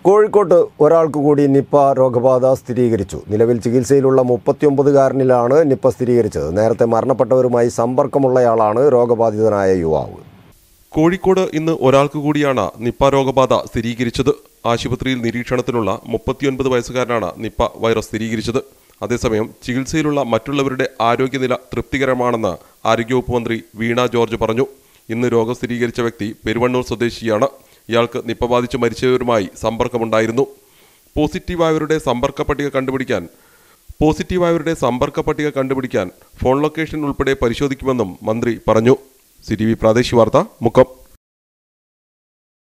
കോഴിക്കോട്ട് ഒരാൾക്ക് കൂടി നിപ്പ രോഗബാധ സ്ഥിരീകരിച്ചു നിലവിൽ ചികിത്സയിലുള്ള മുപ്പത്തിയൊമ്പതുകാരനിലാണ് നിപ്പ സ്ഥിരീകരിച്ചത് നേരത്തെ മരണപ്പെട്ടവരുമായി സമ്പർക്കമുള്ളയാളാണ് രോഗബാധിതനായ യുവാവ് കോഴിക്കോട് ഇന്ന് ഒരാൾക്ക് കൂടിയാണ് നിപ്പ രോഗബാധ സ്ഥിരീകരിച്ചത് ആശുപത്രിയിൽ നിരീക്ഷണത്തിലുള്ള മുപ്പത്തിയൊൻപത് വയസ്സുകാരനാണ് നിപ്പ വൈറസ് സ്ഥിരീകരിച്ചത് അതേസമയം ചികിത്സയിലുള്ള മറ്റുള്ളവരുടെ ആരോഗ്യനില തൃപ്തികരമാണെന്ന് ആരോഗ്യവകുപ്പ് മന്ത്രി വീണ ജോർജ് പറഞ്ഞു ഇന്ന് രോഗം സ്ഥിരീകരിച്ച വ്യക്തി പെരുവണ്ണൂർ സ്വദേശിയാണ് ഇയാൾക്ക് നിപ്പ ബാധിച്ച് മരിച്ചവരുമായി സമ്പർക്കമുണ്ടായിരുന്നു പോസിറ്റീവായവരുടെ സമ്പർക്ക പട്ടിക കണ്ടുപിടിക്കാൻ പോസിറ്റീവായവരുടെ സമ്പർക്ക പട്ടിക കണ്ടുപിടിക്കാൻ ഫോൺ ലൊക്കേഷൻ ഉൾപ്പെടെ പരിശോധിക്കുമെന്നും മന്ത്രി പറഞ്ഞു സി ടി വി പ്രാദേശിക വാർത്ത മുക്കം